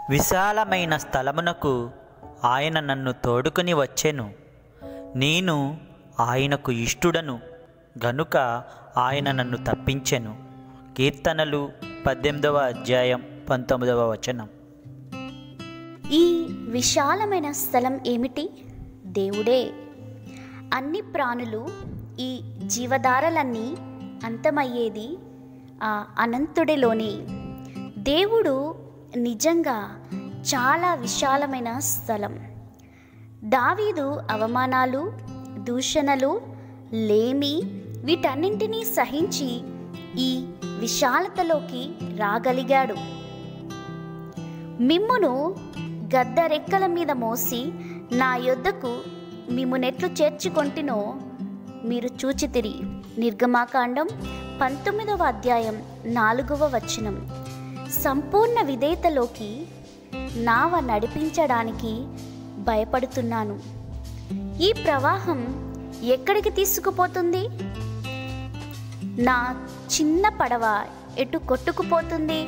విశాలమైన స్థలమునకు ఆయన నన్ను తోడుకుని వచ్చెను నేను ఆయనకు ఇష్టుడను గనుక ఆయన నన్ను తప్పించెను కీర్తనలు పద్దెనిమిదవ అధ్యాయం పంతొమ్మిదవ వచనం ఈ విశాలమైన స్థలం ఏమిటి దేవుడే అన్ని ప్రాణులు ఈ జీవధారలన్నీ అంతమయ్యేది ఆ అనంతుడిలోనే దేవుడు నిజంగా చాలా విశాలమైన స్థలం దావీదు అవమానాలు దూషణలు లేమి వీటన్నింటినీ సహించి ఈ విశాలతలోకి రాగలిగాడు మిమ్మును గద్ద రెక్కల మీద మోసి నా యొద్దకు మిమ్మునెట్లు చేర్చుకొంటినో మీరు చూచితిరి నిర్గమాకాండం పంతొమ్మిదవ అధ్యాయం నాలుగవ వచనం సంపూర్ణ విధేయతలోకి నావ నడిపించడానికి భయపడుతున్నాను ఈ ప్రవాహం ఎక్కడికి తీసుకుపోతుంది నా చిన్న పడవ ఎటు కొట్టుకుపోతుంది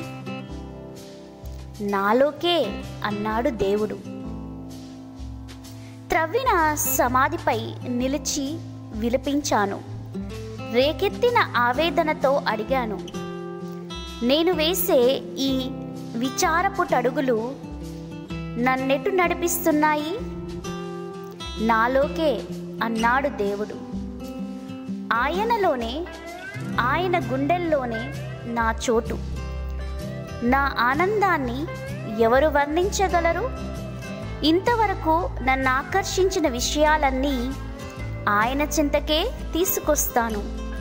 నాలోకే అన్నాడు దేవుడు త్రవ్విన సమాధిపై నిలిచి విలపించాను రేకెత్తిన ఆవేదనతో అడిగాను నేను వేసే ఈ విచారపుటడుగులు నన్నెటు నడిపిస్తున్నాయి నాలోకే అన్నాడు దేవుడు ఆయనలోనే ఆయన గుండెల్లోనే నా చోటు నా ఆనందాన్ని ఎవరు వర్ణించగలరు ఇంతవరకు నన్ను ఆకర్షించిన విషయాలన్నీ ఆయన చింతకే తీసుకొస్తాను